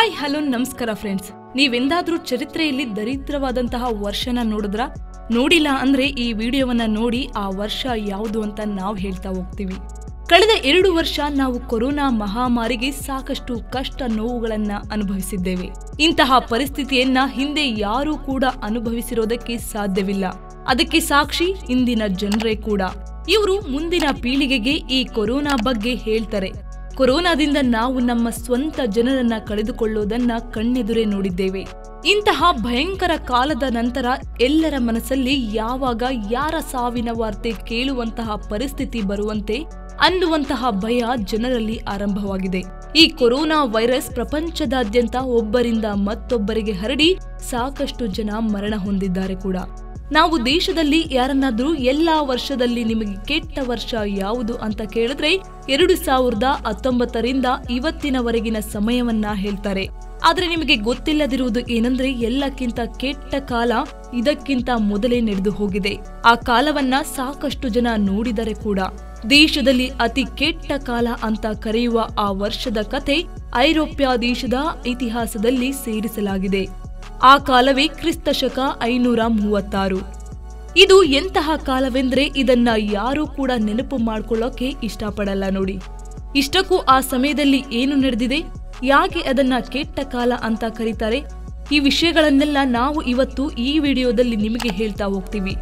hi hello ನಮಸ್ಕಾರ friends ನೀವೆಂದಾದ್ರೂ ಚರಿತ್ರೆಯಲ್ಲಿ ದರಿದ್ರವಾದಂತಹ ವರ್ಷನ ನೋಡಿದ್ರ ನೋಡಿಲ್ಲ ಅಂದ್ರೆ ಈ ವಿಡಿಯೋವನ್ನ ನೋಡಿ ಆ ವರ್ಷ ಯಾವುದು ಅಂತ ನಾವು ಹೇಳ್ತಾ ಹೋಗ್ತೀವಿ ಕಳೆದ ಎರಡು ವರ್ಷ ನಾವು ಕೊರೋನಾ ಮಹಾಮಾರಿಗೆ ಸಾಕಷ್ಟು ಕಷ್ಟ ನೋವುಗಳನ್ನ ಅನುಭವಿಸಿದ್ದೇವೆ ಇಂತಹ ಪರಿಸ್ಥಿತಿಯನ್ನ ಹಿಂದೆ ಯಾರೂ ಕೂಡ ಅನುಭವಿಸಿರೋದಕ್ಕೆ ಸಾಧ್ಯವಿಲ್ಲ ಅದಕ್ಕೆ ಸಾಕ್ಷಿ ಇಂದಿನ ಜನರೇ ಕೂಡ ಇವರು ಮುಂದಿನ ಪೀಳಿಗೆಗೆ ಈ ಕೊರೋನಾ ಬಗ್ಗೆ ಹೇಳ್ತಾರೆ ಕೊರೋನಾದಿಂದ ನಾವು ನಮ್ಮ ಸ್ವಂತ ಜನರನ್ನ ಕಳೆದುಕೊಳ್ಳೋದನ್ನ ಕಣ್ಣೆದುರೇ ನೋಡಿದ್ದೇವೆ ಇಂತಹ ಭಯಂಕರ ಕಾಲದ ನಂತರ ಎಲ್ಲರ ಮನಸ್ಸಲ್ಲಿ ಯಾವಾಗ ಯಾರ ಸಾವಿನ ವಾರ್ತೆ ಕೇಳುವಂತಹ ಪರಿಸ್ಥಿತಿ ಬರುವಂತೆ ಅನ್ನುವಂತಹ ಭಯ ಜನರಲ್ಲಿ ಆರಂಭವಾಗಿದೆ ಈ ಕೊರೋನಾ ವೈರಸ್ ಪ್ರಪಂಚದಾದ್ಯಂತ ಒಬ್ಬರಿಂದ ಮತ್ತೊಬ್ಬರಿಗೆ ಹರಡಿ ಸಾಕಷ್ಟು ಜನ ಮರಣ ಹೊಂದಿದ್ದಾರೆ ಕೂಡ ನಾವು ದೇಶದಲ್ಲಿ ಯಾರನ್ನಾದ್ರೂ ಎಲ್ಲಾ ವರ್ಷದಲ್ಲಿ ನಿಮಗೆ ಕೆಟ್ಟ ವರ್ಷ ಯಾವುದು ಅಂತ ಕೇಳಿದ್ರೆ ಎರಡು ಸಾವಿರದ ಹತ್ತೊಂಬತ್ತರಿಂದ ಇವತ್ತಿನವರೆಗಿನ ಸಮಯವನ್ನ ಹೇಳ್ತಾರೆ ಆದ್ರೆ ನಿಮಗೆ ಗೊತ್ತಿಲ್ಲದಿರುವುದು ಏನಂದ್ರೆ ಎಲ್ಲಕ್ಕಿಂತ ಕೆಟ್ಟ ಕಾಲ ಇದಕ್ಕಿಂತ ಮೊದಲೇ ನಡೆದು ಹೋಗಿದೆ ಆ ಕಾಲವನ್ನ ಸಾಕಷ್ಟು ಜನ ನೋಡಿದರೆ ಕೂಡ ದೇಶದಲ್ಲಿ ಅತಿ ಕೆಟ್ಟ ಕಾಲ ಅಂತ ಕರೆಯುವ ಆ ವರ್ಷದ ಕತೆ ಐರೋಪ್ಯ ದೇಶದ ಇತಿಹಾಸದಲ್ಲಿ ಸೇರಿಸಲಾಗಿದೆ ಆ ಕಾಲವೇ ಕ್ರಿಸ್ತ ಶಕ ಐನೂರ ಮೂವತ್ತಾರು ಇದು ಎಂತಹ ಕಾಲವೆಂದ್ರೆ ಇದನ್ನ ಯಾರೂ ಕೂಡ ನೆನಪು ಮಾಡ್ಕೊಳ್ಳೋಕೆ ಇಷ್ಟಪಡಲ್ಲ ನೋಡಿ ಇಷ್ಟಕ್ಕೂ ಆ ಸಮಯದಲ್ಲಿ ಏನು ನಡೆದಿದೆ ಯಾಕೆ ಅದನ್ನ ಕೆಟ್ಟ ಕಾಲ ಅಂತ ಕರೀತಾರೆ ಈ ವಿಷಯಗಳನ್ನೆಲ್ಲ ನಾವು ಇವತ್ತು ಈ ವಿಡಿಯೋದಲ್ಲಿ ನಿಮಗೆ ಹೇಳ್ತಾ ಹೋಗ್ತೀವಿ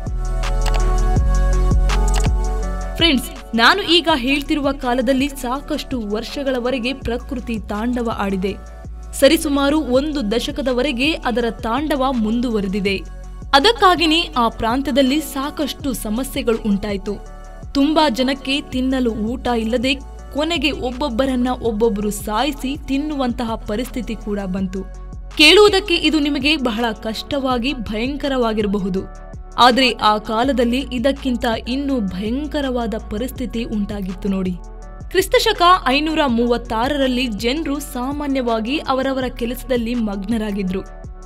ಫ್ರೆಂಡ್ಸ್ ನಾನು ಈಗ ಹೇಳ್ತಿರುವ ಕಾಲದಲ್ಲಿ ಸಾಕಷ್ಟು ವರ್ಷಗಳವರೆಗೆ ಪ್ರಕೃತಿ ತಾಂಡವ ಆಡಿದೆ ಸರಿಸುಮಾರು ಒಂದು ದಶಕದವರೆಗೆ ಅದರ ತಾಂಡವ ಮುಂದುವರೆದಿದೆ ಅದಕ್ಕಾಗಿನೇ ಆ ಪ್ರಾಂತ್ಯದಲ್ಲಿ ಸಾಕಷ್ಟು ಸಮಸ್ಯೆಗಳು ಉಂಟಾಯಿತು ತುಂಬಾ ಜನಕ್ಕೆ ತಿನ್ನಲು ಊಟ ಇಲ್ಲದೆ ಕೊನೆಗೆ ಒಬ್ಬೊಬ್ಬರನ್ನ ಒಬ್ಬೊಬ್ಬರು ಸಾಯಿಸಿ ತಿನ್ನುವಂತಹ ಪರಿಸ್ಥಿತಿ ಕೂಡ ಬಂತು ಕೇಳುವುದಕ್ಕೆ ಇದು ನಿಮಗೆ ಬಹಳ ಕಷ್ಟವಾಗಿ ಭಯಂಕರವಾಗಿರಬಹುದು ಆದರೆ ಆ ಕಾಲದಲ್ಲಿ ಇದಕ್ಕಿಂತ ಇನ್ನೂ ಭಯಂಕರವಾದ ಪರಿಸ್ಥಿತಿ ಉಂಟಾಗಿತ್ತು ನೋಡಿ ಕ್ರಿಸ್ತಶಕ ಐನೂರ ಮೂವತ್ತಾರರಲ್ಲಿ ಜನರು ಸಾಮಾನ್ಯವಾಗಿ ಅವರವರ ಕೆಲಸದಲ್ಲಿ ಮಗ್ನರಾಗಿದ್ರು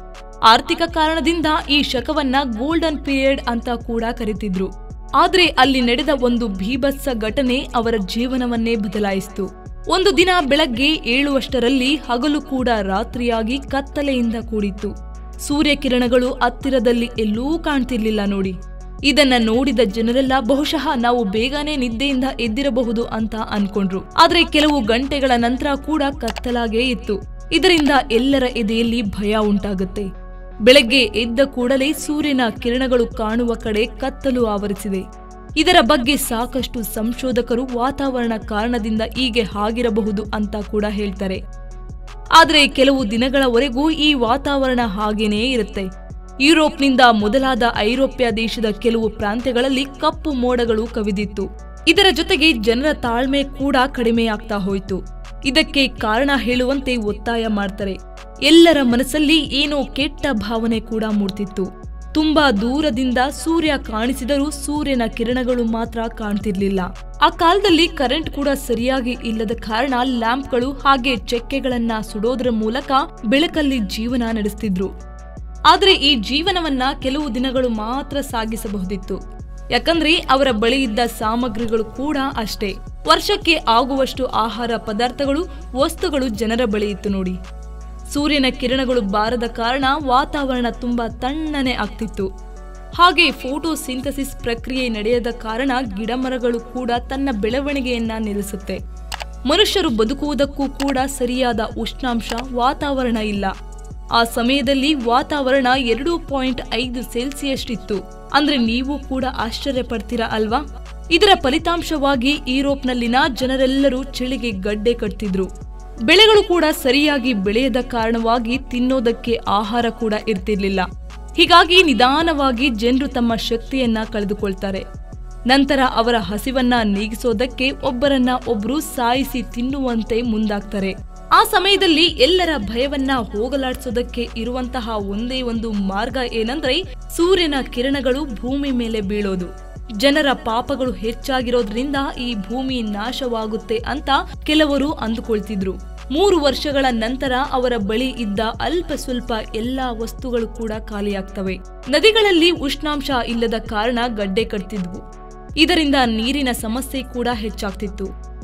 ಆರ್ಥಿಕ ಕಾರಣದಿಂದ ಈ ಶಕವನ್ನ ಗೋಲ್ಡನ್ ಪೀರಿಯಡ್ ಅಂತ ಕೂಡ ಕರಿತಿದ್ರು ಆದ್ರೆ ಅಲ್ಲಿ ನಡೆದ ಒಂದು ಭೀಭತ್ಸ ಘಟನೆ ಅವರ ಜೀವನವನ್ನೇ ಬದಲಾಯಿಸಿತು ಒಂದು ದಿನ ಬೆಳಗ್ಗೆ ಏಳುವಷ್ಟರಲ್ಲಿ ಹಗಲು ಕೂಡ ರಾತ್ರಿಯಾಗಿ ಕತ್ತಲೆಯಿಂದ ಕೂಡಿತ್ತು ಸೂರ್ಯಕಿರಣಗಳು ಹತ್ತಿರದಲ್ಲಿ ಎಲ್ಲೂ ಕಾಣ್ತಿರ್ಲಿಲ್ಲ ನೋಡಿ ಇದನ್ನ ನೋಡಿದ ಜನರೆಲ್ಲ ಬಹುಶಃ ನಾವು ಬೇಗನೆ ನಿದ್ದೆಯಿಂದ ಎದ್ದಿರಬಹುದು ಅಂತ ಅನ್ಕೊಂಡ್ರು ಆದ್ರೆ ಕೆಲವು ಗಂಟೆಗಳ ನಂತರ ಕೂಡ ಕತ್ತಲಾಗೇ ಇತ್ತು ಇದರಿಂದ ಎಲ್ಲರ ಎದೆಯಲ್ಲಿ ಭಯ ಉಂಟಾಗುತ್ತೆ ಬೆಳಗ್ಗೆ ಎದ್ದ ಕೂಡಲೇ ಸೂರ್ಯನ ಕಿರಣಗಳು ಕಾಣುವ ಕಡೆ ಕತ್ತಲು ಆವರಿಸಿದೆ ಇದರ ಬಗ್ಗೆ ಸಾಕಷ್ಟು ಸಂಶೋಧಕರು ವಾತಾವರಣ ಕಾರಣದಿಂದ ಹೀಗೆ ಆಗಿರಬಹುದು ಅಂತ ಕೂಡ ಹೇಳ್ತಾರೆ ಆದ್ರೆ ಕೆಲವು ದಿನಗಳವರೆಗೂ ಈ ವಾತಾವರಣ ಹಾಗೇನೇ ಇರುತ್ತೆ ಯುರೋಪ್ನಿಂದ ಮೊದಲಾದ ಐರೋಪ್ಯ ದೇಶದ ಕೆಲವು ಪ್ರಾಂತ್ಯಗಳಲ್ಲಿ ಕಪ್ಪು ಮೋಡಗಳು ಕವಿದಿತ್ತು ಇದರ ಜೊತೆಗೆ ಜನರ ತಾಳ್ಮೆ ಕೂಡ ಕಡಿಮೆಯಾಗ್ತಾ ಹೋಯಿತು ಇದಕ್ಕೆ ಕಾರಣ ಹೇಳುವಂತೆ ಒತ್ತಾಯ ಮಾಡ್ತಾರೆ ಎಲ್ಲರ ಮನಸ್ಸಲ್ಲಿ ಏನೋ ಕೆಟ್ಟ ಭಾವನೆ ಕೂಡ ಮೂಡ್ತಿತ್ತು ತುಂಬಾ ದೂರದಿಂದ ಸೂರ್ಯ ಕಾಣಿಸಿದರೂ ಸೂರ್ಯನ ಕಿರಣಗಳು ಮಾತ್ರ ಕಾಣ್ತಿರ್ಲಿಲ್ಲ ಆ ಕಾಲದಲ್ಲಿ ಕರೆಂಟ್ ಕೂಡ ಸರಿಯಾಗಿ ಇಲ್ಲದ ಕಾರಣ ಲ್ಯಾಂಪ್ಗಳು ಹಾಗೆ ಚೆಕ್ಕೆಗಳನ್ನ ಸುಡೋದ್ರ ಮೂಲಕ ಬೆಳಕಲ್ಲಿ ಜೀವನ ನಡೆಸ್ತಿದ್ರು ಆದ್ರೆ ಈ ಜೀವನವನ್ನ ಕೆಲವು ದಿನಗಳು ಮಾತ್ರ ಸಾಗಿಸಬಹುದಿತ್ತು ಯಾಕಂದ್ರೆ ಅವರ ಬಳಿ ಇದ್ದ ಸಾಮಗ್ರಿಗಳು ಕೂಡ ಅಷ್ಟೇ ವರ್ಷಕ್ಕೆ ಆಗುವಷ್ಟು ಆಹಾರ ಪದಾರ್ಥಗಳು ವಸ್ತುಗಳು ಜನರ ಬಳಿ ಇತ್ತು ನೋಡಿ ಸೂರ್ಯನ ಕಿರಣಗಳು ಬಾರದ ಕಾರಣ ವಾತಾವರಣ ತುಂಬಾ ತಣ್ಣನೆ ಆಗ್ತಿತ್ತು ಹಾಗೆ ಫೋಟೋ ಸಿಂಥಸಿಸ್ ಪ್ರಕ್ರಿಯೆ ನಡೆಯದ ಕಾರಣ ಗಿಡಮರಗಳು ಕೂಡ ತನ್ನ ಬೆಳವಣಿಗೆಯನ್ನ ನಿಲ್ಲಿಸುತ್ತೆ ಮನುಷ್ಯರು ಬದುಕುವುದಕ್ಕೂ ಕೂಡ ಸರಿಯಾದ ಉಷ್ಣಾಂಶ ವಾತಾವರಣ ಇಲ್ಲ ಆ ಸಮಯದಲ್ಲಿ ವಾತಾವರಣ ಎರಡು ಪಾಯಿಂಟ್ ಐದು ಸೆಲ್ಸಿಯಸ್ ಇತ್ತು ಅಂದ್ರೆ ನೀವು ಕೂಡ ಆಶ್ಚರ್ಯ ಪಡ್ತೀರಾ ಅಲ್ವಾ ಇದರ ಫಲಿತಾಂಶವಾಗಿ ಯುರೋಪ್ನಲ್ಲಿನ ಜನರೆಲ್ಲರೂ ಚಳಿಗೆ ಗಡ್ಡೆ ಕಟ್ತಿದ್ರು ಬೆಳೆಗಳು ಕೂಡ ಸರಿಯಾಗಿ ಬೆಳೆಯದ ಕಾರಣವಾಗಿ ತಿನ್ನೋದಕ್ಕೆ ಆಹಾರ ಕೂಡ ಇರ್ತಿರ್ಲಿಲ್ಲ ಹೀಗಾಗಿ ನಿಧಾನವಾಗಿ ಜನರು ತಮ್ಮ ಶಕ್ತಿಯನ್ನ ಕಳೆದುಕೊಳ್ತಾರೆ ನಂತರ ಅವರ ಹಸಿವನ್ನ ನೀಗಿಸೋದಕ್ಕೆ ಒಬ್ಬರನ್ನ ಒಬ್ರು ಸಾಯಿಸಿ ತಿನ್ನುವಂತೆ ಮುಂದಾಗ್ತಾರೆ ಆ ಸಮಯದಲ್ಲಿ ಎಲ್ಲರ ಭಯವನ್ನ ಹೋಗಲಾಡಿಸೋದಕ್ಕೆ ಇರುವಂತಹ ಒಂದೇ ಒಂದು ಮಾರ್ಗ ಏನಂದ್ರೆ ಸೂರ್ಯನ ಕಿರಣಗಳು ಭೂಮಿ ಮೇಲೆ ಬೀಳೋದು ಜನರ ಪಾಪಗಳು ಹೆಚ್ಚಾಗಿರೋದ್ರಿಂದ ಈ ಭೂಮಿ ನಾಶವಾಗುತ್ತೆ ಅಂತ ಕೆಲವರು ಅಂದುಕೊಳ್ತಿದ್ರು ಮೂರು ವರ್ಷಗಳ ನಂತರ ಅವರ ಬಳಿ ಇದ್ದ ಅಲ್ಪ ಸ್ವಲ್ಪ ಎಲ್ಲಾ ವಸ್ತುಗಳು ಕೂಡ ಖಾಲಿಯಾಗ್ತವೆ ನದಿಗಳಲ್ಲಿ ಉಷ್ಣಾಂಶ ಇಲ್ಲದ ಕಾರಣ ಗಡ್ಡೆ ಕಟ್ತಿದ್ವು ಇದರಿಂದ ನೀರಿನ ಸಮಸ್ಯೆ ಕೂಡ ಹೆಚ್ಚಾಗ್ತಿತ್ತು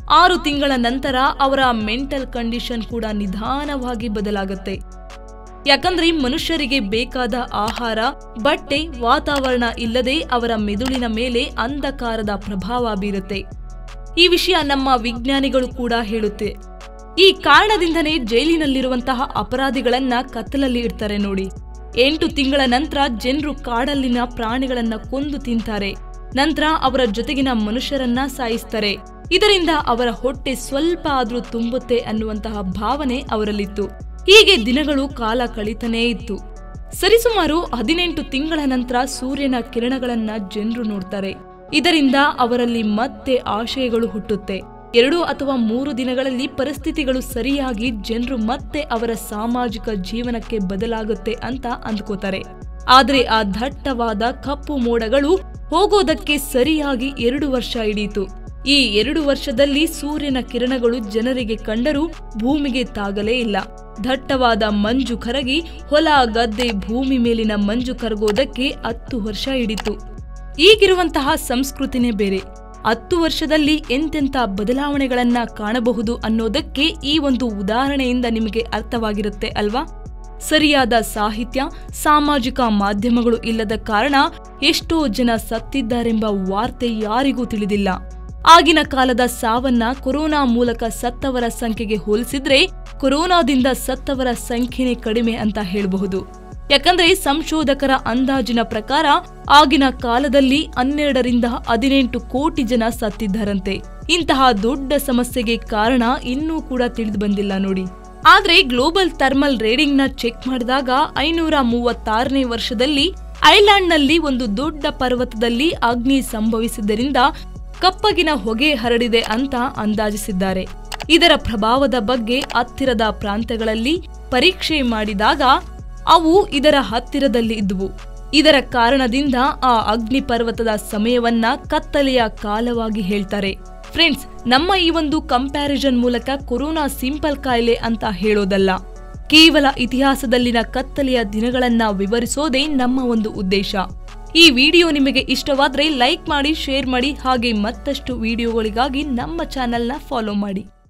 ಆರು ತಿಂಗಳ ನಂತರ ಅವರ ಮೆಂಟಲ್ ಕಂಡೀಷನ್ ಕೂಡ ನಿಧಾನವಾಗಿ ಬದಲಾಗುತ್ತೆ ಯಾಕಂದ್ರೆ ಮನುಷ್ಯರಿಗೆ ಬೇಕಾದ ಆಹಾರ ಬಟ್ಟೆ ವಾತಾವರಣ ಇಲ್ಲದೆ ಅವರ ಮೆದುಳಿನ ಮೇಲೆ ಅಂಧಕಾರದ ಪ್ರಭಾವ ಬೀರುತ್ತೆ ಈ ವಿಷಯ ನಮ್ಮ ವಿಜ್ಞಾನಿಗಳು ಕೂಡ ಹೇಳುತ್ತೆ ಈ ಕಾರಣದಿಂದನೇ ಜೈಲಿನಲ್ಲಿರುವಂತಹ ಅಪರಾಧಿಗಳನ್ನ ಕತ್ತಲಲ್ಲಿ ಇಡ್ತಾರೆ ನೋಡಿ ಎಂಟು ತಿಂಗಳ ನಂತರ ಜನರು ಕಾಡಲ್ಲಿನ ಪ್ರಾಣಿಗಳನ್ನ ಕೊಂದು ತಿಂತಾರೆ ನಂತರ ಅವರ ಜೊತೆಗಿನ ಮನುಷ್ಯರನ್ನ ಸಾಯಿಸ್ತಾರೆ ಇದರಿಂದ ಅವರ ಹೊಟ್ಟೆ ಸ್ವಲ್ಪ ಆದ್ರೂ ತುಂಬುತ್ತೆ ಅನ್ನುವಂತಹ ಭಾವನೆ ಅವರಲ್ಲಿತ್ತು ಹೀಗೆ ದಿನಗಳು ಕಾಲ ಕಳೀತಾನೇ ಇತ್ತು ಸರಿಸುಮಾರು ಹದಿನೆಂಟು ತಿಂಗಳ ನಂತರ ಸೂರ್ಯನ ಕಿರಣಗಳನ್ನ ಜನರು ನೋಡ್ತಾರೆ ಇದರಿಂದ ಅವರಲ್ಲಿ ಮತ್ತೆ ಆಶಯಗಳು ಹುಟ್ಟುತ್ತೆ ಎರಡು ಅಥವಾ ಮೂರು ದಿನಗಳಲ್ಲಿ ಪರಿಸ್ಥಿತಿಗಳು ಸರಿಯಾಗಿ ಜನರು ಮತ್ತೆ ಅವರ ಸಾಮಾಜಿಕ ಜೀವನಕ್ಕೆ ಬದಲಾಗುತ್ತೆ ಅಂತ ಅಂದ್ಕೋತಾರೆ ಆದ್ರೆ ಆ ದಟ್ಟವಾದ ಕಪ್ಪು ಮೋಡಗಳು ಹೋಗೋದಕ್ಕೆ ಸರಿಯಾಗಿ ಎರಡು ವರ್ಷ ಹಿಡಿಯಿತು ಈ ಎರಡು ವರ್ಷದಲ್ಲಿ ಸೂರ್ಯನ ಕಿರಣಗಳು ಜನರಿಗೆ ಕಂಡರೂ ಭೂಮಿಗೆ ತಾಗಲೇ ಇಲ್ಲ ದಟ್ಟವಾದ ಮಂಜು ಕರಗಿ ಹೊಲ ಗದ್ದೆ ಭೂಮಿ ಮೇಲಿನ ಮಂಜು ಕರಗೋದಕ್ಕೆ ಹತ್ತು ವರ್ಷ ಹಿಡಿತು ಈಗಿರುವಂತಹ ಸಂಸ್ಕೃತಿನೇ ಬೇರೆ ಹತ್ತು ವರ್ಷದಲ್ಲಿ ಎಂತೆಂಥ ಬದಲಾವಣೆಗಳನ್ನ ಕಾಣಬಹುದು ಅನ್ನೋದಕ್ಕೆ ಈ ಒಂದು ಉದಾಹರಣೆಯಿಂದ ನಿಮಗೆ ಅರ್ಥವಾಗಿರುತ್ತೆ ಅಲ್ವಾ ಸರಿಯಾದ ಸಾಹಿತ್ಯ ಸಾಮಾಜಿಕ ಮಾಧ್ಯಮಗಳು ಇಲ್ಲದ ಕಾರಣ ಎಷ್ಟೋ ಜನ ಸತ್ತಿದ್ದಾರೆಂಬ ವಾರ್ತೆ ಯಾರಿಗೂ ತಿಳಿದಿಲ್ಲ ಆಗಿನ ಕಾಲದ ಸಾವನ್ನ ಕೊರೋನಾ ಮೂಲಕ ಸತ್ತವರ ಸಂಖ್ಯೆಗೆ ಹೋಲಿಸಿದ್ರೆ ಕೊರೋನಾದಿಂದ ಸತ್ತವರ ಸಂಖ್ಯೆನೇ ಕಡಿಮೆ ಅಂತ ಹೇಳಬಹುದು ಯಾಕಂದ್ರೆ ಸಂಶೋಧಕರ ಅಂದಾಜಿನ ಪ್ರಕಾರ ಆಗಿನ ಕಾಲದಲ್ಲಿ ಹನ್ನೆರಡರಿಂದ ಹದಿನೆಂಟು ಕೋಟಿ ಜನ ಸತ್ತಿದ್ದಾರಂತೆ ಇಂತಹ ದೊಡ್ಡ ಸಮಸ್ಯೆಗೆ ಕಾರಣ ಇನ್ನೂ ಕೂಡ ತಿಳಿದು ಬಂದಿಲ್ಲ ನೋಡಿ ಆದ್ರೆ ಗ್ಲೋಬಲ್ ಥರ್ಮಲ್ ರೇಡಿಂಗ್ ನ ಚೆಕ್ ಮಾಡಿದಾಗ ಐನೂರ ಮೂವತ್ತಾರನೇ ವರ್ಷದಲ್ಲಿ ಐಲ್ಯಾಂಡ್ನಲ್ಲಿ ಒಂದು ದೊಡ್ಡ ಪರ್ವತದಲ್ಲಿ ಅಗ್ನಿ ಸಂಭವಿಸಿದ್ದರಿಂದ ಕಪ್ಪಗಿನ ಹೊಗೆ ಹರಡಿದೆ ಅಂತ ಅಂದಾಜಿಸಿದ್ದಾರೆ ಇದರ ಪ್ರಭಾವದ ಬಗ್ಗೆ ಹತ್ತಿರದ ಪ್ರಾಂತ್ಯಗಳಲ್ಲಿ ಪರೀಕ್ಷೆ ಮಾಡಿದಾಗ ಅವು ಇದರ ಹತ್ತಿರದಲ್ಲಿ ಇದ್ದುವು ಇದರ ಕಾರಣದಿಂದ ಆ ಅಗ್ನಿ ಪರ್ವತದ ಸಮಯವನ್ನ ಕತ್ತಲೆಯ ಕಾಲವಾಗಿ ಹೇಳ್ತಾರೆ ಫ್ರೆಂಡ್ಸ್ ನಮ್ಮ ಈ ಒಂದು ಕಂಪ್ಯಾರಿಸನ್ ಮೂಲಕ ಕೊರೋನಾ ಸಿಂಪಲ್ ಕಾಯಿಲೆ ಅಂತ ಹೇಳೋದಲ್ಲ ಕೇವಲ ಇತಿಹಾಸದಲ್ಲಿನ ಕತ್ತಲೆಯ ದಿನಗಳನ್ನ ವಿವರಿಸೋದೇ ನಮ್ಮ ಒಂದು ಉದ್ದೇಶ ಈ ವಿಡಿಯೋ ನಿಮಗೆ ಇಷ್ಟವಾದ್ರೆ ಲೈಕ್ ಮಾಡಿ ಶೇರ್ ಮಾಡಿ ಹಾಗೆ ಮತ್ತಷ್ಟು ವಿಡಿಯೋಗಳಿಗಾಗಿ ನಮ್ಮ ಚಾನೆಲ್ನ ಫಾಲೋ ಮಾಡಿ